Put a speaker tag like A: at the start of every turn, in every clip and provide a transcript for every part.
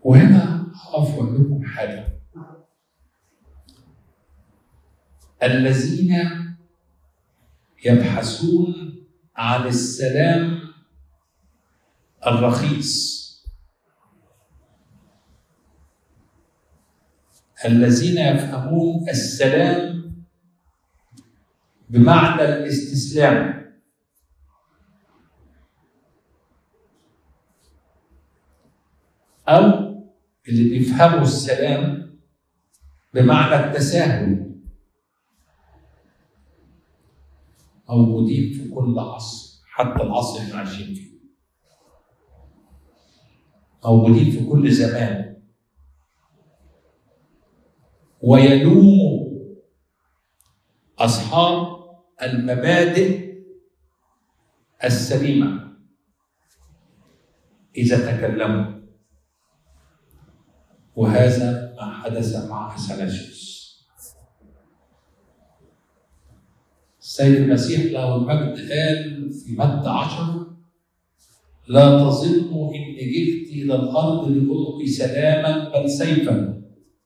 A: وهنا هقف واقول لكم حاجه الذين يبحثون عن السلام الرخيص الذين يفهمون السلام بمعنى الاستسلام أو اللي بيفهموا السلام بمعنى التساهل موجودين في كل عصر حتى العصر اللي احنا عايشين فيه موجودين في كل زمان ويلوم اصحاب المبادئ السليمه اذا تكلموا وهذا ما حدث مع اثناسيوس السيد المسيح له المجد قال في متى عشر لا تظنوا اني جئت الى الارض لالقي سلاما بل سيفا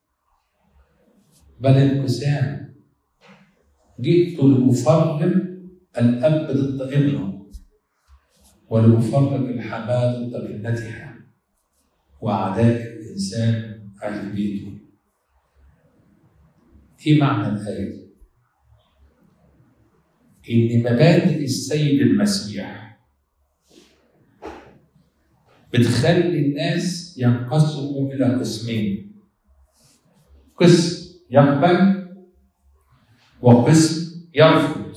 A: بل انقسام جئت لافرغ الاب ضد ابنه ولافرغ الحماه ضد ابنتها واعداء الانسان اهل بيته ايه معنى الايه دي؟ ان مبادئ السيد المسيح بتخلي الناس ينقسموا الى قسمين قسم يقبل وقسم يرفض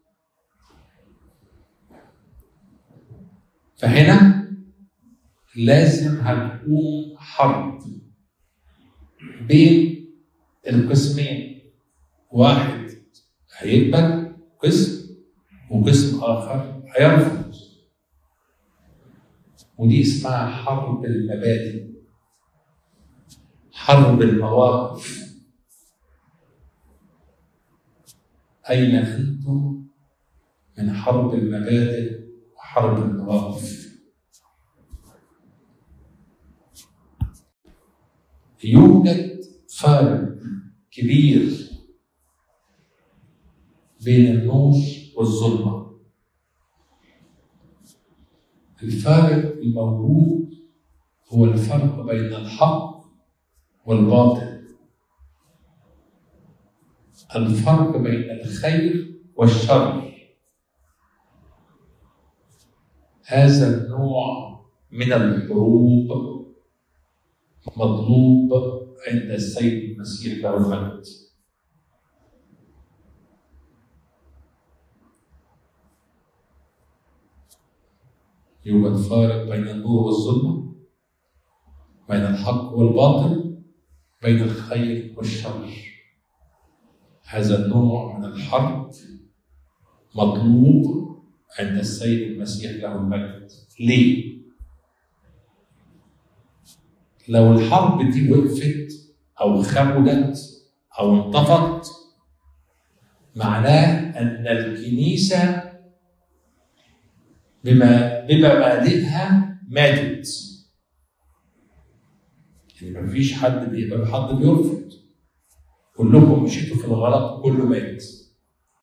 A: فهنا لازم هتقوم حرب بين القسمين واحد هيقبل قسم وقسم آخر هيرفض ودي اسمها حرب المبادئ حرب المواقف أين أنتم من حرب المبادئ وحرب المواقف يوجد فارق كبير بين النور والظلمة الفارق الموجود هو الفرق بين الحق والباطل الفرق بين الخير والشر هذا النوع من الحروب مطلوب عند السيد المسيح له المجد يوجد فارق بين النور والظلمة بين الحق والباطل بين الخير والشر هذا النوع من الحرب مطلوب عند السيد المسيح له المجد ليه؟ لو الحرب دي وقفت أو خمدت أو انطفت معناه أن الكنيسة بما بمبادئها ماتت يعني مفيش حد بيقبل حد بيرفض كلكم مشيتوا في الغلط كله مات